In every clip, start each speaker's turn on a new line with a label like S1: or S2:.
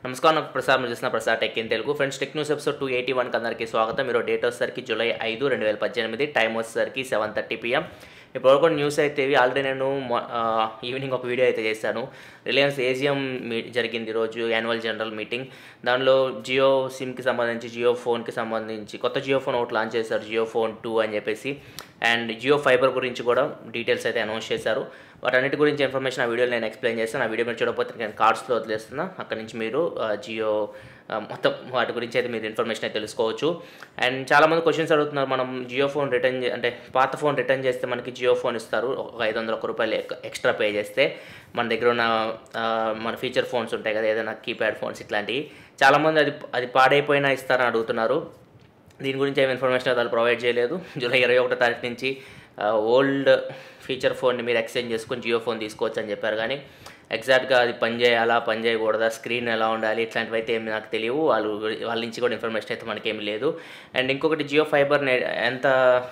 S1: నమస్కారం నాకు ప్రసాద్ మీరు చూసిన Prasad tech in Telugu friends tech news episode two eighty వన్కి అందరికీ స్వాగతం మీరు డేట్ వచ్చేసరికి జూలై ఐదు రెండు వేల పద్దెనిమిది టైం వచ్చేసరికి సెవెన్ థర్టీ పిఎం ఇప్పుడు కూడా న్యూస్ అయితే ఇవి ఆల్రెడీ నేను మొ- ఆ, ఈవినింగ్ ఒక వీడియో అయితే చేశాను రిలయన్స్ ఏజిఎం మీ జరిగింది ఈరోజు యాన్యువల్ జనరల్ మీటింగ్ దానిలో జియో సిమ్కి సంబంధించి జియో ఫోన్కి సంబంధించి కొత్త జియో ఫోన్ ఒకటి లాంచ్ చేశారు జియో ఫోన్ టూ అని చెప్పేసి అండ్ జియో ఫైబర్ గురించి కూడా డీటెయిల్స్ అయితే అనౌన్స్ చేశారు వాటన్నిటి గురించి ఇన్ఫర్మేషన్ ఆ వీడియోలో నేను ఎక్స్ప్లెయిన్ చేస్తాను ఆ వీడియో మీరు చూడకపోతే నేను కార్డ్స్లో వదిలేస్తున్నా అక్కడ నుంచి మీరు ఆ, జియో ఆ, మొత్తం వాటి గురించి అయితే మీరు ఇన్ఫర్మేషన్ అయితే తెలుసుకోవచ్చు అండ్ చాలామంది క్వశ్చన్స్ అడుగుతున్నారు మనం జియో ఫోన్ రిటర్న్ చే- అంటే పాత ఫోన్ రిటర్న్ చేస్తే మనకి జియో ఫోన్ ఇస్తారు ఒక ఐదు వందల ఒక్క రూపాయలు ఎక్- ఎక్స్ట్రా పే చేస్తే మన దగ్గర ఉన్న ఆ, మన ఫీచర్ ఫోన్స్ ఉంటాయి కదా ఏదైనా కీప్యాడ్ ఫోన్స్ ఇట్లాంటివి చాలామంది అది అది పాడైపోయినా ఇస్తారని అడుగుతున్నారు దీని గురించి ఏమి ఇన్ఫర్మేషన్ అయితే వాళ్ళు ప్రొవైడ్ చేయలేదు జూలై ఇరవై ఒకటో తారీఖు నుంచి ఓల్డ్ ఫీచర్ ఫోన్ని మీరు ఎక్స్చేంజ్ చేసుకొని జియో ఫోన్ తీసుకోవచ్చు అని చెప్పారు కానీ ఎగ్జాక్ట్గా అది పని చేయాలా పని చేయకూడదా స్క్రీన్ ఎలా ఉండాలి ఇట్లాంటివి అయితే ఏమి నాకు తెలియవు వాళ్ళు వాళ్ళ నుంచి కూడా ఇన్ఫర్మేషన్ అయితే మనకేమి లేదు అండ్ ఇంకొకటి జియో ఫైబర్ ఎంత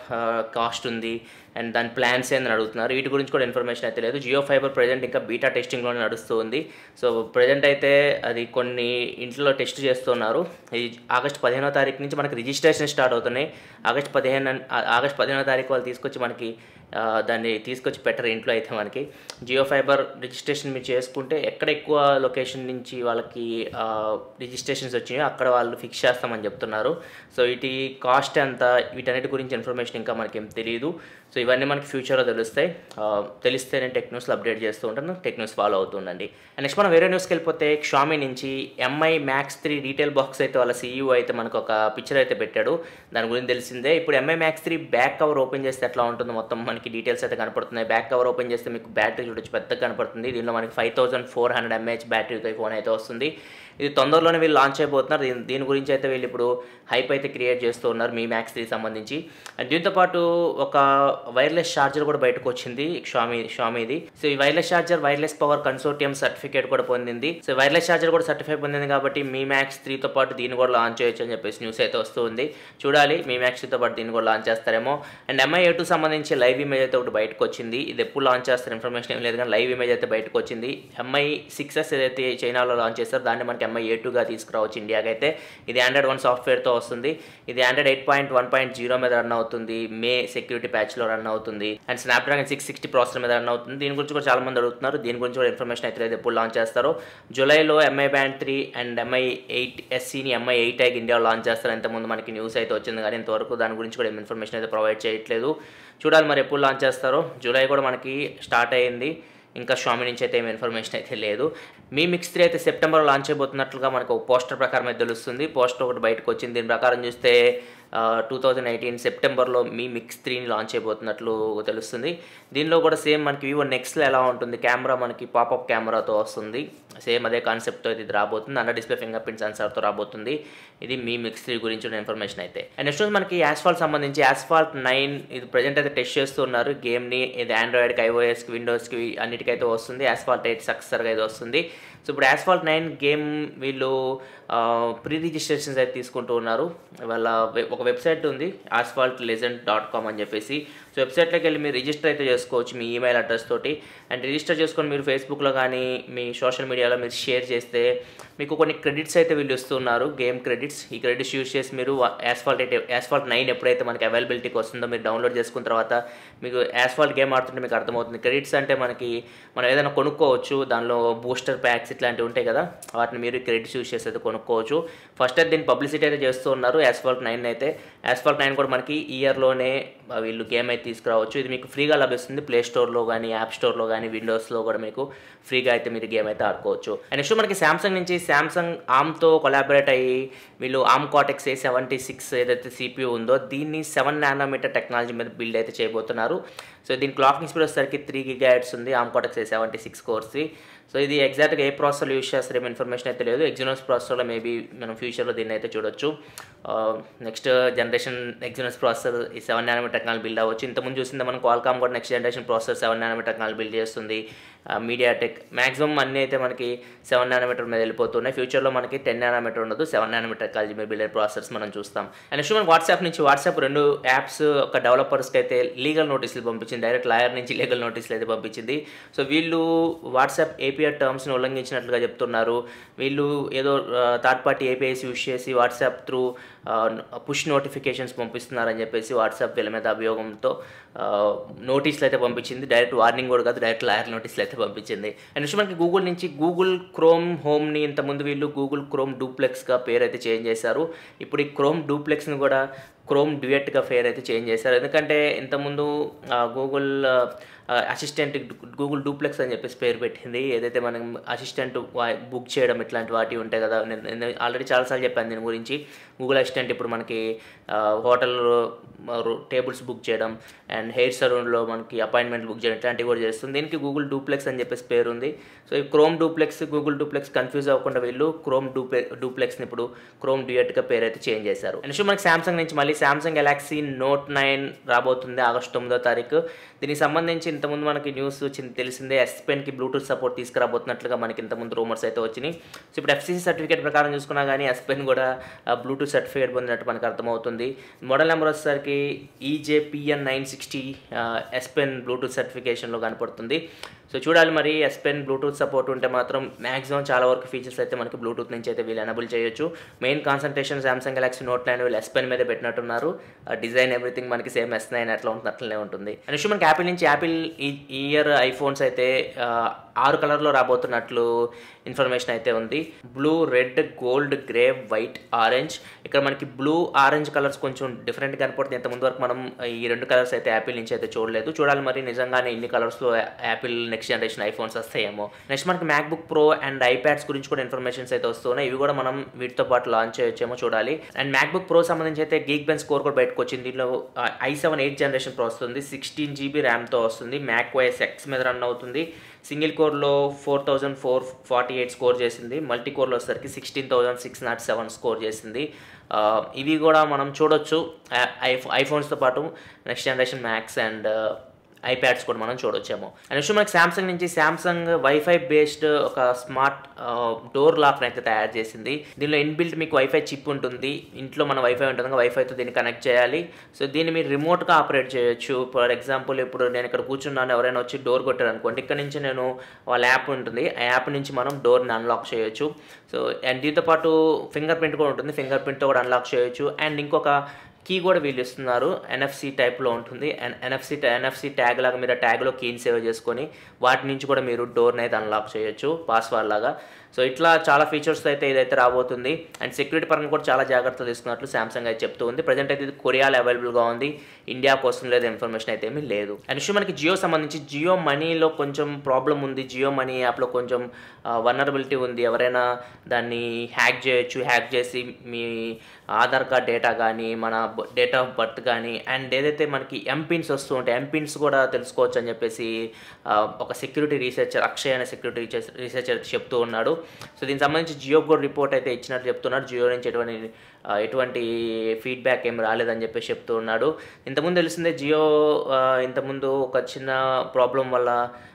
S1: కాస్ట్ ఉంది అండ్ దాని ప్లాన్స్ ఏందని అడుగుతున్నారు వీటి గురించి కూడా ఇన్ఫర్మేషన్ అయితే లేదు జియో ఫైబర్ ప్రజెంట్ ఇంకా బీటా టెస్టింగ్లోనే నడుస్తూ ఉంది సో ప్రజెంట్ అయితే అది కొన్ని ఇంట్లో టెస్ట్ చేస్తున్నారు ఇది ఆగస్ట్ పదిహేనో తారీఖు నుంచి మనకి రిజిస్ట్రేషన్ స్టార్ట్ అవుతున్నాయి ఆగస్ట్ పదిహేను ఆగస్ట్ పదిహేనో తారీఖు వాళ్ళు తీసుకొచ్చి మనకి ఆ, దాన్ని తీసుకొచ్చి పెట్టరు ఇంట్లో అయితే మనకి జియో ఫైబర్ రిజిస్ట్రేషన్ మీరు చేసుకుంటే ఎక్కడ ఎక్కువ లొకేషన్ నుంచి వాళ్ళకి రిజిస్ట్రేషన్స్ వచ్చినాయో అక్కడ వాళ్ళు ఫిక్స్ చేస్తామని చెప్తున్నారు సో వీటి కాస్ట్ ఎంత వీటన్నిటి గురించి ఇన్ఫర్మేషన్ ఇంకా మనకేం తెలియదు సో ఇవన్నీ మనకి ఫ్యూచర్లో తెలుస్తాయి ఆ, తెలిస్తే నేను టెక్ న్యూస్లో అప్డేట్ చేస్తూ ఉంటాను టెక్ న్యూస్ ఫాలో అవుతుండండి అండ్ నెక్స్ట్ మనం వేరే న్యూస్కి వెళ్ళిపోతే షామీ నుంచి Mi Max three detail box అయితే వాళ్ళ సీఈఓ అయితే మనకు ఒక పిక్చర్ అయితే పెట్టాడు దాని గురించి తెలిసిందే ఇప్పుడు Mi Max three back cover open చేస్తే ఎట్లా ఉంటుందో మొత్తం మనకి డీటెయిల్స్ అయితే కనపడుతున్నాయి బ్యాక్ కవర్ ఓపెన్ చేస్తే మీకు బ్యాటరీ చూడొచ్చు పెద్దగా కనపడుతుంది దీనిలో మనకి five thousand four hundred mAh బ్యాటరీతో ఈ ఫోన్ అయితే వస్తుంది ఇది తొందరలోనే వీళ్ళు లాంచ్ అయిపోతున్నారు దీని దీని గురించి అయితే వీళ్ళు ఇప్పుడు హైప్ అయితే క్రియేట్ చేస్తూ ఉన్నారు మీ మ్యాక్స్ త్రీ సంబంధించి అండ్ దీంతో పాటు ఒక వైర్లెస్ ఛార్జర్ కూడా బయటకు వచ్చింది షామీ షామీది సో ఈ wireless charger wireless power consortium certificate కూడా పొందింది సో వైర్లెస్ ఛార్జర్ కూడా సర్టిఫికేట్ పొందింది కాబట్టి మీ మ్యాక్స్ త్రీతో పాటు దీన్ని కూడా లాంచ్ చేయొచ్చు అని చెప్పేసి న్యూస్ అయితే వస్తుంది చూడాలి మీ మ్యాక్స్ త్రీతో పాటు దీన్ని కూడా లాంచ్ చేస్తారేమో అండ్ ఎంఐ ఏ టూ సంబంధించి లైవ్ ఇమేజ్ అయితే ఒకటి బయటకు వచ్చింది ఇది ఎప్పుడు లాంచ్ చేస్తారు ఇన్ఫర్మేషన్ ఏం లేదు కానీ లైవ్ ఇమేజ్ అయితే బయటకు వచ్చింది ఎంఐ సిక్స్ ఎస్ ఏదైతే చైనాలో లాంచ్ చేస్తారో దాన్ని మనకి ఎంఐ ఏ టూగా తీసుకురావచ్చు ఇండియాకి అయితే ఇది ఆండ్రాయిడ్ వన్ సాఫ్ట్వేర్తో వస్తుంది ఇది Android eight point one point zero మీద రన్ అవుతుంది మే సెక్యూరిటీ ప్యాచ్లో రన్ అవుతుంది and Snapdragon six sixty processor మీద రన్ అవుతుంది దీని గురించి కూడా చాలా మంది అడుగుతున్నారు దీని గురించి కూడా ఇన్ఫర్మేషన్ అయితే లేదు ఎప్పుడు లాంచ్ చేస్తారో జూలైలో Mi band three and Mi eight ఎస్సీని ఎంఐ ఎయిట్ ఐకి ఇండియాలో లాంచ్ చేస్తారు ఇంతకుముందు మనకి న్యూస్ అయితే వచ్చింది కానీ ఇంతవరకు దాని గురించి కూడా ఏం ఇన్ఫర్మేషన్ అయితే ప్రొవైడ్ చేయట్లేదు చూడాలి మరి ఎప్పుడు లాంచ్ చేస్తారో జూలై కూడా మనకి స్టార్ట్ అయ్యింది ఇంకా షామి నుంచి అయితే ఏమి ఇన్ఫర్మేషన్ అయితే లేదు మీ మిక్స్ త్రీ అయితే సెప్టెంబర్లో లాంచ్ అయిపోతున్నట్లుగా మనకు ఒక పోస్టర్ ప్రకారం అయితే తెలుస్తుంది పోస్టర్ ఒకటి బయటకు వచ్చింది దీని ప్రకారం చూస్తే టూ థౌజండ్ ఎయిటీన్ సెప్టెంబర్లో మీ మిక్స్ త్రీని లాంచ్ అయిపోతున్నట్లు తెలుస్తుంది దీనిలో కూడా సేమ్ మనకి వివో నెక్స్ట్లో ఎలా ఉంటుంది కెమెరా మనకి పాపప్ కెమెరాతో వస్తుంది సేమ్ అదే కాన్సెప్ట్తో ఇది రాబోతుంది అండర్ డిస్ప్లే ఫింగర్ ప్రింట్ సెన్సార్తో రాబోతుంది ఇది మీ మిక్స్ త్రీ గురించి ఉన్న ఇన్ఫర్మేషన్ అయితే అండ్ నెక్స్ట్ రోజు మనకి యాస్ఫాల్ట్ సంబంధించి యాస్ఫాల్ట్ నైన్ ఇది ప్రజెంట్ అయితే టెస్ట్ చేస్తున్నారు గేమ్ని ఇది ఆండ్రాయిడ్కి ఐఓఎస్కి విండోస్కి అన్నిటికైతే వస్తుంది యాస్ఫాల్ట్ ఎయిట్ సక్సెసర్గా అయితే వస్తుంది సో ఇప్పుడు యాస్ఫాల్ట్ నైన్ గేమ్ వీళ్ళు ప్రీ రిజిస్ట్రేషన్స్ అయితే తీసుకుంటూ ఉన్నారు వాళ్ళ వె- ఒక వెబ్సైట్ ఉంది ఆస్ఫాల్ట్ లెజెండ్ డాట్ కామ్ అని చెప్పేసి సో వెబ్సైట్లోకి వెళ్ళి మీరు రిజిస్టర్ అయితే చేసుకోవచ్చు మీ ఈమెయిల్ అడ్రస్ తోటి అండ్ రిజిస్టర్ చేసుకొని మీరు ఫేస్బుక్లో కానీ మీ సోషల్ మీడియాలో మీరు షేర్ చేస్తే మీకు కొన్ని క్రెడిట్స్ అయితే వీళ్ళు ఇస్తున్నారు గేమ్ క్రెడిట్స్ ఈ క్రెడిట్స్ యూస్ చేసి మీరు యాస్ఫాల్ట్ అయితే యాస్ఫాల్ట్ నైన్ ఎప్పుడైతే మనకి అవైలబిలిటీకి వస్తుందో మీరు డౌన్లోడ్ చేసుకున్న తర్వాత మీకు యాస్ఫాల్ట్ గేమ్ ఆడుతుంటే మీకు అర్థమవుతుంది క్రెడిట్స్ అంటే మనకి మనం ఏదైనా కొనుక్కోవచ్చు దానిలో బూస్టర్ ప్యాక్స్ ఇట్లాంటివి ఉంటాయి కదా వాటిని మీరు క్రెడిట్స్ యూస్ చేసి అయితే కొనుక్కోవచ్చు ఫస్ట్ అయితే దీన్ని పబ్లిసిటీ అయితే చేస్తూ ఉన్నారు యాస్ఫాల్ట్ నైన్ అయితే యాస్ఫాల్ట్ నైన్ కూడా మనకి ఇయర్లోనే వీళ్ళు గేమ్ అయితే తీసుకురావచ్చు ఇది మీకు ఫ్రీగా లభిస్తుంది ప్లే స్టోర్లో కానీ యాప్ స్టోర్లో కానీ విండోస్లో కూడా మీకు ఫ్రీగా అయితే మీరు గేమ్ అయితే ఆడుకోవచ్చు అండ్ నెక్స్ట్ మనకి శాంసంగ్ నుంచి శాంసంగ్ ఆమ్తో కొలాబరేట్ అయ్యి వీళ్ళు ARM Cortex A seventy six ఏదైతే సిపియూ ఉందో దీన్ని సెవెన్ నానోమీటర్ టెక్నాలజీ మీద బిల్డ్ అయితే చేయబోతున్నారు సో దీని క్లాకింగ్ స్పీడ్ వచ్చేసరికి త్రీ గిగాట్స్ ఉంది ARM Cortex A seventy six కోర్స్ది సో ఇది ఎగ్జాక్ట్గా ఏ ప్రాసెసర్ యూస్ చేస్తారు ఏం ఇన్ఫర్మేషన్ అయితే లేదు ఎగ్జినోస్ ప్రాసెసర్లో మేబీ మనం ఫ్యూచర్లో దీన్ని అయితే చూడొచ్చు నెక్స్ట్ జనరేషన్ ఎగ్జినోస్ ప్రాసెసర్ ఈ సెవెన్ నానోమీటర్ టెక్నాలజీ బిల్డ్ అవ్వచ్చు ఇంతకుముందు చూసింది మనం క్వాల్కామ్ కూడా next generation processor seven nanometre technology build చేస్తుంది మీడియాటెక్ మ్యాక్సిమం అన్నీ అయితే మనకి సెవెన్ నానోమీటర్ మీద వెళ్ళిపోతున్నాయి ఫ్యూచర్లో మనకి టెన్ నానోమీటర్ ఉండదు సెవెన్ నానోమీటర్ టెక్నాలజీ మీద బిల్డర్ ప్రాసెసర్స్ మనం చూస్తాం అండ్ నెక్స్ట్ మనకి వాట్సాప్ నుంచి వాట్సాప్ రెండు యాప్స్ ఒక డెవలపర్స్కి అయితే లీగల్ నోటీసులు పంపించింది డైరెక్ట్ లాయర్ నుంచి లీగల్ నోటీసులు అయితే పంపించింది సో వీళ్ళు వాట్సాప్ ఏపీఐ టర్మ్స్ని ఉల్లంఘించినట్లుగా చెప్తున్నారు వీళ్ళు ఏదో థర్డ్ పార్టీ ఏపీఐస్ యూస్ చేసి వాట్సాప్ త్రూ పుష్ నోటిఫికేషన్స్ పంపిస్తున్నారని చెప్పేసి వాట్సాప్ వీళ్ళ మీద అభియోగంతో నోటీసులు అయితే పంపించింది డైరెక్ట్ వార్నింగ్ కూడా కాదు డైరెక్ట్ లాయర్ నోటీసులు అయితే పంపించింది అండ్ నెక్స్ట్ మనకి గూగుల్ నుంచి గూగుల్ క్రోమ్ హోమ్ని ఇంతకుముందు వీళ్ళు గూగుల్ క్రోమ్ డూప్లెక్స్గా పేరు అయితే చేంజ్ చేశారు ఇప్పుడు ఈ క్రోమ్ డూప్లెక్స్ని కూడా క్రోమ్ డ్యూయట్గా ఫేర్ అయితే చేంజ్ చేశారు ఎందుకంటే ఇంతకుముందు గూగుల్ అసిస్టెంట్ గూగుల్ డూప్లెక్స్ అని చెప్పేసి పేరు పెట్టింది ఏదైతే మనం అసిస్టెంట్ బుక్ చేయడం ఇట్లాంటి వాటి ఉంటాయి కదా నేను ఆల్రెడీ చాలాసార్లు చెప్పాను దీని గురించి గూగుల్ అసిస్టెంట్ ఇప్పుడు మనకి హోటల్ టేబుల్స్ బుక్ చేయడం అండ్ హెయిర్ సలూన్లో మనకి అపాయింట్మెంట్ బుక్ చేయడం ఇట్లాంటివి కూడా చేస్తుంది దీనికి గూగుల్ డూప్లెక్స్ అని చెప్పేసి పేరు ఉంది సో ఈ Chrome Duplex Google Duplex confuse అవ్వకుండా వీళ్ళు క్రోమ్ డూప్లె డూప్లెక్స్ని ఇప్పుడు క్రోమ్ డ్యూయట్గా పేరు అయితే చేంజ్ చేశారు నెక్స్ట్ మనకి శాంసంగ్ నుంచి మళ్ళీ శాంసంగ్ గెలాక్సీ నోట్ నైన్ రాబోతుంది ఆగస్ట్ తొమ్మిదో తారీఖు దీనికి సంబంధించి ఇంతకుముందు మనకి న్యూస్ వచ్చింది తెలిసిందే ఎస్ పెన్కి బ్లూటూత్ సపోర్ట్ తీసుకురాబోతున్నట్లుగా మనకి ఇంతకుముందు రూమర్స్ అయితే వచ్చినాయి సో ఇప్పుడు ఎఫ్సీసీ సర్టిఫికేట్ ప్రకారం చూసుకున్నా కానీ ఎస్ పెన్ కూడా బ్లూటూత్ సర్టిఫికేట్ పొందినట్టు మనకు అర్థమవుతుంది మోడల్ నెంబర్ వచ్చేసరికి EJPN nine sixty S pen Bluetooth సర్టిఫికేషన్లో కనపడుతుంది సో చూడాలి మరి ఎస్ పెన్ బ్లూటూత్ సపోర్ట్ ఉంటే మాత్రం మ్యాక్సిమం చాలా వరకు ఫీచర్స్ అయితే మనకి బ్లూటూత్ నుంచి అయితే వీళ్ళు ఎనబుల్ చేయొచ్చు main concentration Samsung Galaxy Note nine వీళ్ళు ఎస్ పెన్ మీద పెట్టినట్టున్నారు డిజైన్ ఎవ్రీథింగ్ మనకి సేమ్ ఎస్ నైన్ అట్లా ఉంటుంది అట్లనే ఉంటుంది నెక్స్ట్ మనకి యాపిల్ నుంచి యాపిల్ ఈ ఇయర్ ఐఫోన్స్ అయితే ఆరు కలర్లో రాబోతున్నట్లు ఇన్ఫర్మేషన్ అయితే ఉంది blue red gold grey white orange ఇక్కడ మనకి బ్లూ ఆరెంజ్ కలర్స్ కొంచెం డిఫరెంట్ కనపడుతుంది ఇంతకుముందు వరకు మనం ఈ రెండు కలర్స్ అయితే యాపిల్ నుంచి అయితే చూడలేదు చూడాలి మరి నిజంగానే ఇన్ని కలర్స్లో యాపిల్ నెక్స్ట్ జనరేషన్ ఐఫోన్స్ వస్తాయేమో నెక్స్ట్ మనకి మ్యాక్బుక్ ప్రో అండ్ ఐప్యాడ్స్ గురించి కూడా ఇన్ఫర్మేషన్స్ అయితే వస్తున్నాయి ఇవి కూడా మనం వీటితో పాటు లాంచ్ చేయొచ్చేమో చూడాలి అండ్ మ్యాక్బుక్ ప్రో సంబంధించి అయితే గీక్ బెన్ స్కోర్ కూడా బయటకు వచ్చింది దీంట్లో i seven eight generation pro వస్తుంది సిక్స్టీన్ జీబీ ర్యామ్తో వస్తుంది మ్యాక్ వైఎస్ ఎక్స్ మీద రన్ అవుతుంది సింగిల్ కోర్లో four thousand four forty eight score చేసింది మల్టీ కోర్లో వచ్చేసరికి sixteen thousand six nought seven score చేసింది ఇవి కూడా మనం చూడొచ్చు ఐఫోన్స్తో పాటు next generation Macs and iPads కూడా మనం చూడొచ్చేమో నెక్స్ట్ మనకి శాంసంగ్ నుంచి శాంసంగ్ వైఫై బేస్డ్ ఒక స్మార్ట్ డోర్ లాక్ని అయితే తయారు చేసింది దీనిలో ఇన్బిల్ట్ మీకు వైఫై చిప్ ఉంటుంది ఇంట్లో మన వైఫై ఉంటుంది వైఫైతో దీన్ని కనెక్ట్ చేయాలి సో దీన్ని మీరు రిమోట్గా ఆపరేట్ చేయొచ్చు ఫర్ ఎగ్జాంపుల్ ఇప్పుడు నేను ఇక్కడ కూర్చున్నాను ఎవరైనా వచ్చి డోర్ కొట్టారు అనుకోండి ఇక్కడ నుంచి నేను వాళ్ళ యాప్ ఉంటుంది ఆ యాప్ నుంచి మనం డోర్ని అన్లాక్ చేయొచ్చు సో అండ్ దీంతో పాటు ఫింగర్ ప్రింట్ కూడా ఉంటుంది ఫింగర్ ప్రింట్తో కూడా అన్లాక్ చేయొచ్చు అండ్ ఇంకొక కీ కూడా వీళ్ళు ఇస్తున్నారు ఎన్ఎఫ్సి టైప్లో ఉంటుంది అండ్ ఎన్ఎఫ్సి ఎన్ఎఫ్సి ట్యాగ్ లాగా మీరు ఆ ట్యాగ్లో కీని సేవ్ చేసుకొని వాటి నుంచి కూడా మీరు డోర్ని అయితే అన్లాక్ చేయొచ్చు పాస్వర్డ్ లాగా సో ఇట్లా చాలా ఫీచర్స్ అయితే ఇదైతే రాబోతుంది అండ్ సెక్యూరిటీ పరంగా కూడా చాలా జాగ్రత్తలు తీసుకున్నట్లు సామ్సంగ్ అయితే చెప్తూ ఉంది ప్రజెంట్ అయితే ఇది కొరియాలో అవైలబుల్గా ఉంది ఇండియా కోసం లేదు ఇన్ఫర్మేషన్ అయితే ఏమీ లేదు అండ్ నెక్స్ట్ మనకి జియో సంబంధించి జియో మనీలో కొంచెం ప్రాబ్లం ఉంది జియో మనీ యాప్లో కొంచెం వనరబిలిటీ ఉంది ఎవరైనా దాన్ని హ్యాక్ చేయొచ్చు హ్యాక్ చేసి మీ ఆధార్ కార్డ్ డేటా కానీ మన డేట్ ఆఫ్ బర్త్ కానీ అండ్ ఏదైతే మనకి ఎంపిన్స్ వస్తూ ఉంటాయి ఎంపిన్స్ కూడా తెలుసుకోవచ్చు అని చెప్పేసి ఒక సెక్యూరిటీ రీసెర్చర్ అక్షయ్ అనే సెక్యూరిటీ రీసెర్చర్ చెప్తూ ఉన్నాడు సో దీనికి సంబంధించి జియో కూడా రిపోర్ట్ అయితే ఇచ్చినట్టు చెప్తున్నాడు జియో నుంచి ఎటువంటి ఎటువంటి ఫీడ్బ్యాక్ ఏం రాలేదని చెప్పేసి చెప్తూ ఉన్నాడు ఇంతకుముందు తెలిసిందే జియో ఇంతకుముందు ఒక చిన్న ప్రాబ్లం వల్ల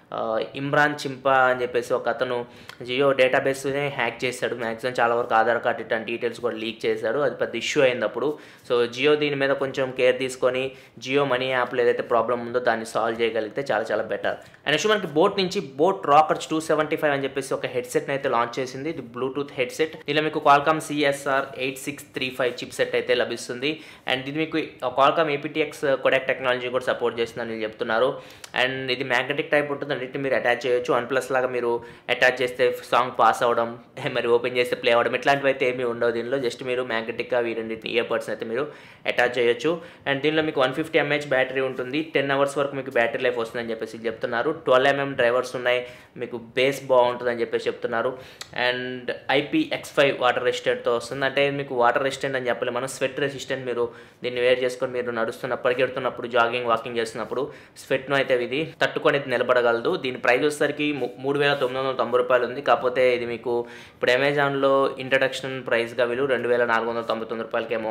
S1: ఇమ్రాన్ చింపా అని చెప్పేసి ఒక అతను జియో డేటాబేస్నే హ్యాక్ చేశాడు మ్యాక్సిమం చాలా వరకు ఆధార్ కార్డ్ ఇట్లాంటి డీటెయిల్స్ కూడా లీక్ చేశాడు అది పెద్ద ఇష్యూ అయింది అప్పుడు సో జియో దీని మీద కొంచెం కేర్ తీసుకొని జియో మనీ యాప్లో ఏదైతే ప్రాబ్లం ఉందో దాన్ని సాల్వ్ చేయగలిగితే చాలా చాలా బెటర్ అండ్ నెక్స్ట్ మనకి బోట్ నుంచి boAt Rockerz two seventy five అని చెప్పేసి ఒక హెడ్సెట్ని అయితే లాంచ్ చేసింది ఇది బ్లూటూత్ హెడ్సెట్ ఇలా మీకు Qualcomm CSR eight six three five chip set అయితే లభిస్తుంది అండ్ ఇది మీకు కాల్కామ్ ఏపీటీఎక్స్ కొడాక్ టెక్నాలజీ కూడా సపోర్ట్ చేస్తుందని చెప్తున్నారు అండ్ ఇది మ్యాగ్నెటిక్ టైప్ ఉంటుంది అన్నిటిని మీరు అటాచ్ చేయొచ్చు వన్ ప్లస్ లాగా మీరు అటాచ్ చేస్తే సాంగ్ పాస్ అవ్వడం మరి ఓపెన్ చేస్తే ప్లే అవ్వడం ఇట్లాంటివి అయితే ఏమీ ఉండవు దీనిలో జస్ట్ మీరు మ్యాగ్నెటిక్గా ఈ రెండింటిని ఇయర్ బడ్స్ అయితే మీరు అటాచ్ చేయొచ్చు అండ్ దీనిలో మీకు వన్ ఫిఫ్టీ ఎంహెచ్ బ్యాటరీ ఉంటుంది టెన్ అవర్స్ వరకు మీకు బ్యాటరీ లైఫ్ వస్తుందని చెప్పేసి చెప్తున్నారు ట్వెల్వ్ ఎంఎం డ్రైవర్స్ ఉన్నాయి మీకు బేస్ బాగుంటుందని చెప్పేసి చెప్తున్నారు and IP X five water రెసిస్టెంట్తో వస్తుంది అంటే మీకు వాటర్ రెసిస్టెంట్ అని చెప్పలేదు మనం స్వెట్ రెసిస్టెంట్ మీరు దీన్ని వేర్ చేసుకొని మీరు నడుస్తున్న పరిగెడుతున్నప్పుడు జాగింగ్ వాకింగ్ చేస్తున్నప్పుడు స్వెట్ను అయితే ఇది తట్టుకొని నిలబడగలదు కలదు దీని ప్రైస్ వచ్చేసరికి ము- మూడు వేల తొమ్మిది వందల తొంభై రూపాయలు ఉంది కాకపోతే ఇది మీకు ఇప్పుడు అమెజాన్లో ఇంట్రడక్షన్ ప్రైస్గా వీళ్ళు రెండు వేల నాలుగు వందల తొంభై తొమ్మిది రూపాయలకేమో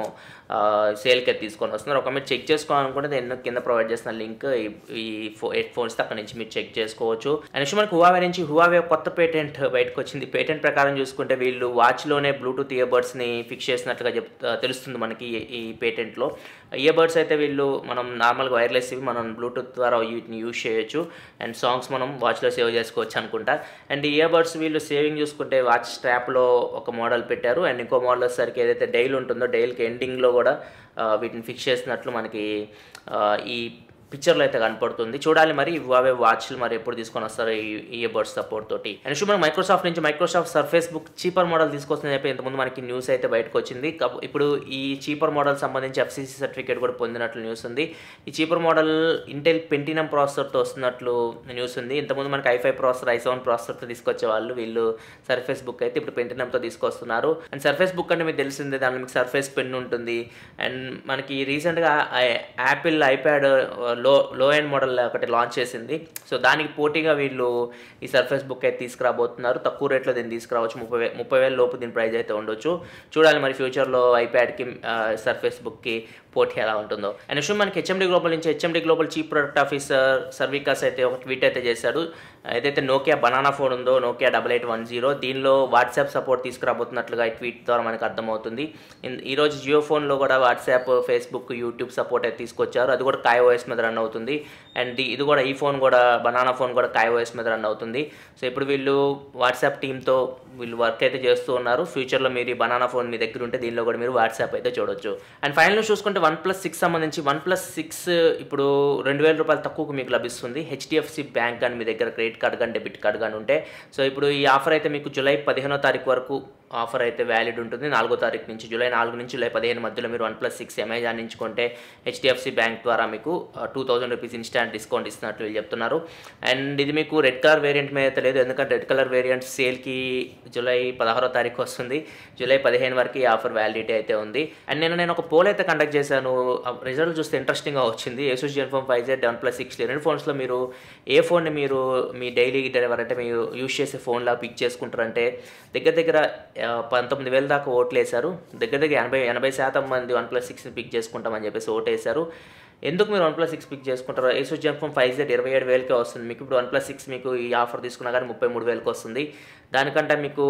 S1: సేల్కి తీసుకొని వస్తున్నారు ఒక మీరు చెక్ చేసుకోవాలనుకుంటే నేను కింద ప్రొవైడ్ చేసిన లింక్ ఈ ఫో హెడ్ ఫోన్స్ అక్కడ నుంచి మీరు చెక్ చేసుకోవచ్చు అండ్ నెక్స్ట్ మనకి హువావే నుంచి హువావే కొత్త పేటెంట్ బయటకు వచ్చింది పేటెంట్ ప్రకారం చూసుకుంటే వీళ్ళు వాచ్లోనే బ్లూటూత్ ఇయర్బడ్స్ని ఫిక్స్ చేసినట్లుగా చెప్ తెలుస్తుంది మనకి ఈ- ఈ పేటెంట్లో ఇయర్బడ్స్ అయితే వీళ్ళు మనం నార్మల్గా వైర్లెస్ ఇవి మనం బ్లూటూత్ ద్వారా వీటిని యూజ్ చేయొచ్చు అండ్ సాంగ్స్ మనం వాచ్లో సేవ్ చేసుకోవచ్చు అనుకుంటా అండ్ ఇయర్బడ్స్ వీళ్ళు సేవింగ్ చూసుకుంటే వాచ్ స్ట్రాప్లో ఒక మోడల్ పెట్టారు అండ్ ఇంకో మోడల్ వచ్చేసరికి ఏదైతే డైల్ ఉంటుందో డైల్కి ఎండింగ్లో కూడా ఆ, వీటిని ఫిక్స్ చేసినట్లు మనకి ఆ, ఈ పిక్చర్లో అయితే కనపడుతుంది చూడాలి మరి అవే వాచ్లు మరి ఎప్పుడు తీసుకొని వస్తారు ఈ ఇయర్బడ్స్ సపోర్ట్ తోటి అండ్ నెక్స్ట్ మనం మైక్రోసాఫ్ట్ నుంచి Microsoft Surface Book cheaper model తీసుకొస్తుందని చెప్పి ఇంతకుముందు మనకి న్యూస్ అయితే బయటకు వచ్చింది కప్- ఇప్పుడు ఈ చీపర్ మోడల్ సంబంధించి ఎఫ్సీసీ సర్టిఫికేట్ కూడా పొందినట్లు న్యూస్ ఉంది ఈ చీపర్ మోడల్ ఇంటెల్ పెంటినం ప్రాసెసర్తో వస్తున్నట్లు న్యూస్ ఉంది ఇంతకుముందు మనకి ఐఫై ప్రాసెసర్ ఐ సెవెన్ ప్రాసెసర్తో తీసుకొచ్చే వాళ్ళు వీళ్ళు సర్ఫేస్ బుక్ అయితే ఇప్పుడు పెంటినంతో తీసుకొస్తున్నారు అండ్ సర్ఫేస్ బుక్ అంటే మీకు తెలిసిందే దానిలో మీకు సర్ఫేస్ పెన్ ఉంటుంది అండ్ మనకి రీసెంట్గా యాపిల్ ఐప్యాడ్ లో లో ఎండ్ మోడల్ ఒకటి లాంచ్ చేసింది సో దానికి పోటీగా వీళ్ళు ఈ సర్ఫేస్ బుక్ అయితే తీసుకురాబోతున్నారు తక్కువ రేట్లో దీన్ని తీసుకురావచ్చు ముప్పై వే ముప్పై వేల లోపు దీని ప్రైస్ అయితే ఉండొచ్చు చూడాలి మరి ఫ్యూచర్లో ఐప్యాడ్కి సర్ఫేస్ బుక్కి పోటీ ఎలా ఉంటుందో అండ్ నెక్స్ట్ మనకి హెచ్ఎండి గ్లోబల్ నుంచి HMD global chief product officer Sarvikas అయితే ఒక ట్వీట్ అయితే చేశాడు ఏదైతే నోకియా బనానా ఫోన్ ఉందో Nokia double eight one zero దీనిలో వాట్సాప్ సపోర్ట్ తీసుకురాబోతున్నట్లుగా ఈ ట్వీట్ ద్వారా మనకు అర్థమవుతుంది ఇన్- ఈరోజు జియో ఫోన్లో కూడా వాట్సాప్ ఫేస్బుక్ యూట్యూబ్ సపోర్ట్ అయితే తీసుకొచ్చారు అది కూడా కాయ్ ఓఎస్ మీద రన్ అవుతుంది అండ్ ఇది కూడా ఈ ఫోన్ కూడా బనానా ఫోన్ కూడా కాయ్ ఓఎస్ మీద రన్ అవుతుంది సో ఇప్పుడు వీళ్ళు వాట్సాప్ టీంతో వీళ్ళు వర్క్ అయితే చేస్తూ ఉన్నారు ఫ్యూచర్లో మీరు ఈ బనానా ఫోన్ మీ దగ్గర ఉంటే దీనిలో కూడా మీరు వాట్సాప్ అయితే చూడొచ్చు అండ్ ఫైనల్ చూసుకుంటే వన్ ప్లస్ సిక్స్ సంబంధించి వన్ ప్లస్ సిక్స్ ఇప్పుడు రెండు వేల రూపాయలు తక్కువకు మీకు లభిస్తుంది హెచ్డిఎఫ్సి బ్యాంక్ కానీ మీ దగ్గర క్రెడిట్ కార్డ్ కానీ డెబిట్ కార్డ్ కానీ ఉంటే సో ఇప్పుడు ఈ ఆఫర్ అయితే మీకు జూలై పదిహేనో తారీఖు వరకు ఆఫర్ అయితే వ్యాలిడ్ ఉంటుంది నాలుగో తారీఖు నుంచి జూలై నాలుగు నుంచి జూలై పదిహేను మధ్యలో మీరు వన్ ప్లస్ సిక్స్ అమెజాన్ నుంచి కొంటే హెచ్డిఎఫ్సి బ్యాంక్ ద్వారా మీకు two thousand rupees instant discount ఇస్తున్నట్లు వీళ్ళు చెప్తున్నారు అండ్ ఇది మీకు రెడ్ కలర్ వేరియంట్ మీద అయితే లేదు ఎందుకంటే రెడ్ కలర్ వేరియంట్ సేల్కి జూలై పదహారో తారీఖు వస్తుంది జూలై పదిహేను వరకు ఈ ఆఫర్ వ్యాలిడిటీ అయితే ఉంది అండ్ నేను నేను ఒక పోల్ అయితే కండక్ట్ చేశాను రిజల్ట్ చూస్తే ఇంట్రెస్టింగ్గా వచ్చింది Asus ZenFone five Z OnePlus six రెండు ఫోన్స్లో మీరు ఏ ఫోన్ని మీరు మీ డైలీ డ్రైవర్ అంటే మీరు యూజ్ చేసే ఫోన్లా పిక్ చేసుకుంటారంటే దగ్గర దగ్గర ఆ, పంతొమ్మిది వేల దాకా ఓట్లు వేశారు దగ్గర దగ్గర ఎనభై ఎనభై శాతం మంది వన్ ప్లస్ సిక్స్ని పిక్ చేసుకుంటామని చెప్పేసి ఓటు వేశారు ఎందుకు మీరు వన్ ప్లస్ సిక్స్ పిక్ చేసుకుంటారు ఏసూస్ జెన్ఫోన్ ఫైవ్ జెడ్ ఇరవై ఏడు వేలకే వస్తుంది మీకు ఇప్పుడు వన్ ప్లస్ సిక్స్ మీకు ఈ ఆఫర్ తీసుకున్నా కానీ ముప్పై మూడు వేలకు వస్తుంది దానికంటే మీకు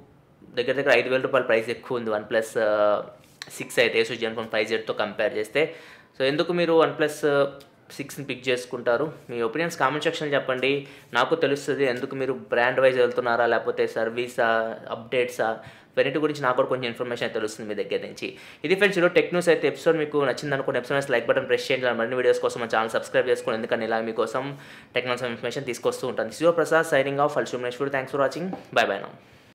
S1: దగ్గర దగ్గర ఐదు వేల రూపాయల ప్రైస్ ఎక్కువ ఉంది వన్ ప్లస్ సిక్స్ అయితే ఏసూస్ జెన్ఫోన్ ఫైవ్ జెడ్తో కంపేర్ చేస్తే సో ఎందుకు మీరు వన్ ప్లస్ సిక్స్ని పిక్ చేసుకుంటారు మీ ఒపీనియన్స్ కామెంట్ సెక్షన్ చెప్పండి నాకు తెలుస్తుంది ఎందుకు మీరు బ్రాండ్ వైజ్ వెళ్తున్నారా లేకపోతే సర్వీసా అప్డేట్సా వెరైటీ గురించి నాకు కూడా కొంచెం ఇన్ఫర్మేషన్ అయితే తెలుస్తుంది మీ దగ్గర నుంచి ఇది ఫ్రెండ్స్ ఈరోజు టెక్ న్యూస్ అయితే ఎపిసోడ్ మీకు నచ్చింది అనుకున్న ఎపిసోడ్ లైక్ బటన్ ప్రెస్ చేయండి మరిన్ని వీడియోస్ కోసం మన ఛానల్ సబ్స్క్రైబ్ చేసుకోండి ఎందుకంటే ఇలా మీకోసం టెక్నాలజీ ఇన్ఫర్మేషన్ తీసుకొస్తూ ఉంటాను శివ ప్రసాద్ సైనింగ్ ఆఫ్ అల్షూమేశ్వర్ thanks for watching bye bye now